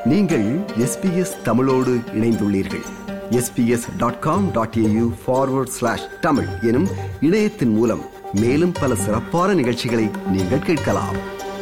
நீங்கள் எஸ்பிஎஸ் தமிழோடு இணைந்துள்ளீர்கள் SBS dot com dot AU forward slash Tamil எனும் இணையத்தின் மூலம் மேலும் பல சிறப்பான நிகழ்ச்சிகளை நீங்கள் கேட்கலாம்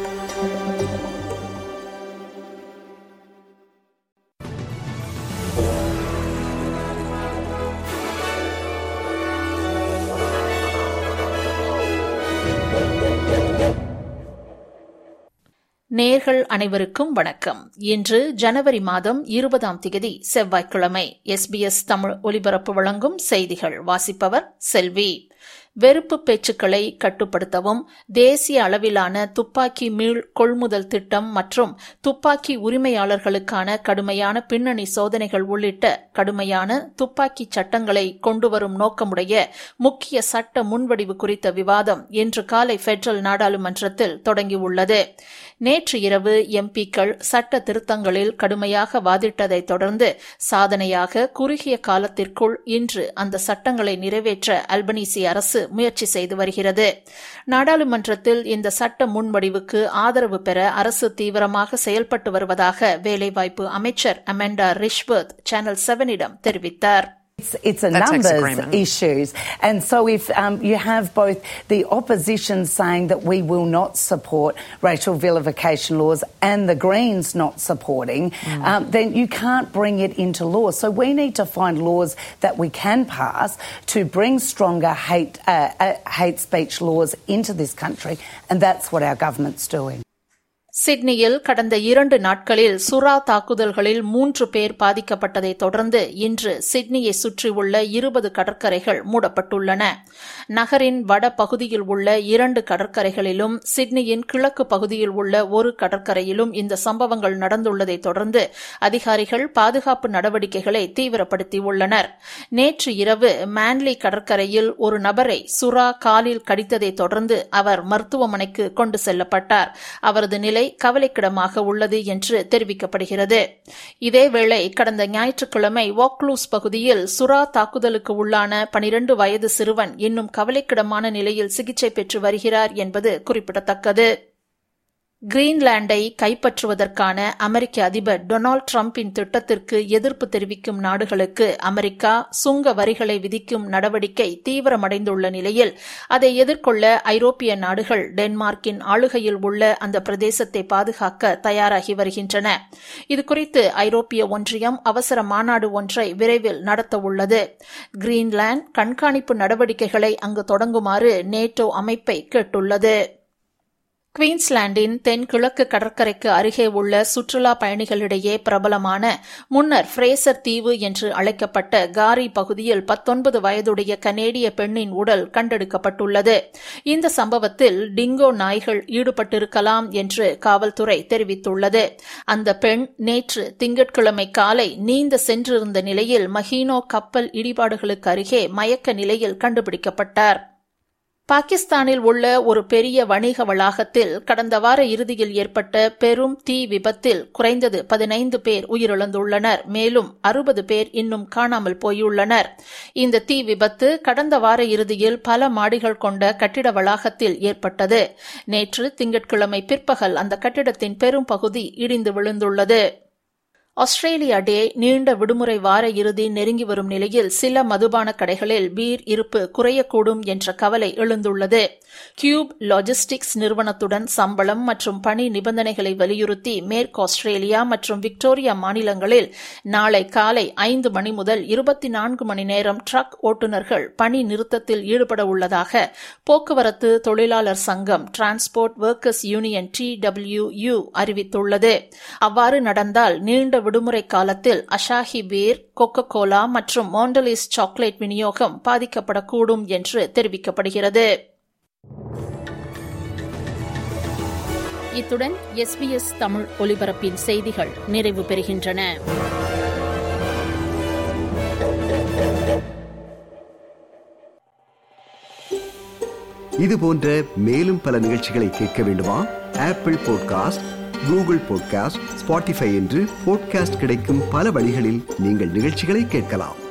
நேர்கள் அனைவருக்கும் வணக்கம் இன்று ஜனவரி மாதம் இருபதாம் திகதி செவ்வாய்க்கிழமை எஸ்பிஎஸ் தமிழ் ஒலிபரப்பு வழங்கும் செய்திகள் வாசிப்பவர் செல்வி வெறுப்பு பேச்சுக்களை கட்டுப்படுத்தவும் தேசிய அளவிலான துப்பாக்கி மீள் கொள்முதல் திட்டம் மற்றும் துப்பாக்கி உரிமையாளர்களுக்கான கடுமையான பின்னணி சோதனைகள் உள்ளிட்ட கடுமையான துப்பாக்கி சட்டங்களை கொண்டுவரும் நோக்கமுடைய முக்கிய சட்ட முன்வடிவு குறித்த விவாதம் இன்று காலை பெடரல் நாடாளுமன்றத்தில் தொடங்கியுள்ளது நேற்று இரவு எம்பிக்கள் சட்ட திருத்தங்களில் கடுமையாக வாதிட்டதைத் தொடர்ந்து சாதனையாக குறுகிய காலத்திற்குள் இன்று அந்த சட்டங்களை நிறைவேற்ற அல்பனீசி அரசு முயற்சி செய்து வருகிறது நாடாளுமன்றத்தில் இந்த சட்ட முன்வடிவுக்கு ஆதரவு பெற அரசு தீவிரமாக செயல்பட்டு வருவதாக வேலைவாய்ப்பு அமைச்சர் அமெண்டா ரிஷ்வர்த் சேனல் செவனிடம் தெரிவித்தார். It's, it's a numbers issues. And so if um, you have both the opposition saying that we will not support racial vilification laws and the Greens not supporting, mm. um, then you can't bring it into law. So we need to find laws that we can pass to bring stronger hate, uh, uh, hate speech laws into this country. And that's what our government's doing. சிட்னியில் கடந்த இரண்டு நாட்களில் சுறா தாக்குதல்களில் மூன்று பேர் பாதிக்கப்பட்டதை தொடர்ந்து இன்று சிட்னியை சுற்றியுள்ள இருபது கடற்கரைகள் மூடப்பட்டுள்ளன நகரின் வட பகுதியில் உள்ள இரண்டு கடற்கரைகளிலும் சிட்னியின் கிழக்கு பகுதியில் உள்ள ஒரு கடற்கரையிலும் இந்த சம்பவங்கள் நடந்துள்ளதை தொடர்ந்து அதிகாரிகள் பாதுகாப்பு நடவடிக்கைகளை தீவிரப்படுத்தியுள்ளனர் நேற்று இரவு மான்லி கடற்கரையில் ஒரு நபரை சுறா காலில் கடித்ததை தொடர்ந்து அவர் மருத்துவமனைக்கு கொண்டு செல்லப்பட்டார் அவரது நிலை கவலைக்கிடமாக உள்ளது என்று தெரிவிக்கப்படுகிறது இதேவேளை கடந்த ஞாயிற்றுக்கிழமை வாக்லூஸ் பகுதியில் சுறா தாக்குதலுக்கு உள்ளான பனிரண்டு வயது சிறுவன் இன்னும் கவலைக்கிடமான நிலையில் சிகிச்சை பெற்று வருகிறார் என்பது குறிப்பிடத்தக்கது கிரீன்லாண்டை கைப்பற்றுவதற்கான அமெரிக்க அதிபர் டொனால்டு டிரம்பின் திட்டத்திற்கு எதிர்ப்பு தெரிவிக்கும் நாடுகளுக்கு அமெரிக்கா சுங்க வரிகளை விதிக்கும் நடவடிக்கை தீவிரமடைந்துள்ள நிலையில் அதை எதிர்கொள்ள ஐரோப்பிய நாடுகள் டென்மார்க்கின் ஆளுகையில் உள்ள அந்த பிரதேசத்தை பாதுகாக்க தயாராகி வருகின்றன இதுகுறித்து ஐரோப்பிய ஒன்றியம் அவசர மாநாடு ஒன்றை விரைவில் நடத்தவுள்ளது கிரீன்லாந்து கண்காணிப்பு நடவடிக்கைகளை அங்கு தொடங்குமாறு நேட்டோ அமைப்பை கேட்டுள்ளது குவீன்ஸ்லாண்டின் தென்கிழக்கு கடற்கரைக்கு அருகே உள்ள சுற்றுலா பயணிகளிடையே பிரபலமான முன்னர் ஃப்ரேசர் தீவு என்று அழைக்கப்பட்ட காரி பகுதியில் பத்தொன்பது வயதுடைய கனேடிய பெண்ணின் உடல் கண்டெடுக்கப்பட்டுள்ளது இந்த சம்பவத்தில் டிங்கோ நாய்கள் ஈடுபட்டிருக்கலாம் என்று காவல்துறை தெரிவித்துள்ளது அந்த பெண் நேற்று திங்கட்கிழமை காலை நீந்த சென்றிருந்த நிலையில் மஹீனோ கப்பல் இடிபாடுகளுக்கு அருகே மயக்க நிலையில் கண்டுபிடிக்கப்பட்டார் பாகிஸ்தானில் உள்ள ஒரு பெரிய வணிக வளாகத்தில் கடந்த வார இறுதியில் ஏற்பட்ட பெரும் தீ விபத்தில் குறைந்தது பதினைந்து பேர் உயிரிழந்துள்ளனர் மேலும் அறுபது பேர் இன்னும் காணாமல் போயுள்ளனர் இந்த தீ விபத்து கடந்த வார இறுதியில் பல மாடிகள் கொண்ட கட்டிட வளாகத்தில் ஏற்பட்டது நேற்று திங்கட்கிழமை பிற்பகல் அந்த கட்டிடத்தின் பெரும் பகுதி இடிந்து விழுந்துள்ளது ஆஸ்திரேலியா டே நீண்ட விடுமுறை வார இறுதி நெருங்கி வரும் நிலையில் சில மதுபான கடைகளில் பீர் இருப்பு குறையக்கூடும் என்ற கவலை எழுந்துள்ளது கியூப் லாஜிஸ்டிக்ஸ் நிறுவனத்துடன் சம்பளம் மற்றும் பணி நிபந்தனைகளை வலியுறுத்தி மேற்கு ஆஸ்திரேலியா மற்றும் விக்டோரியா மாநிலங்களில் நாளை காலை ஐந்து மணி முதல் இருபத்தி நான்கு மணி நேரம் ட்ரக் ஓட்டுநர்கள் பணி நிறுத்தத்தில் ஈடுபட உள்ளதாக போக்குவரத்து தொழிலாளர் சங்கம் transport workers union T W U அறிவித்துள்ளது அவ்வாறு நடந்தால் நீண்ட விடுமுறை காலத்தில் அஷாஹி பீர் கொக்கோ கோலா மற்றும் மோண்டலிஸ் சாக்லேட் விநியோகம் பாதிக்கப்படக்கூடும் என்று தெரிவிக்கப்படுகிறது இத்துடன் எஸ்பிஎஸ் தமிழ் ஒலிபரப்பின் செய்திகள் நிறைவு பெறுகின்றன இது போன்ற மேலும் பல நிகழ்ச்சிகளை கேட்க வேண்டுமா Apple podcast Google podcast Spotify என்று பாட்காஸ்ட் கிடைக்கும் பல வழிகளில் நீங்கள் நிகழ்ச்சிகளை கேட்கலாம்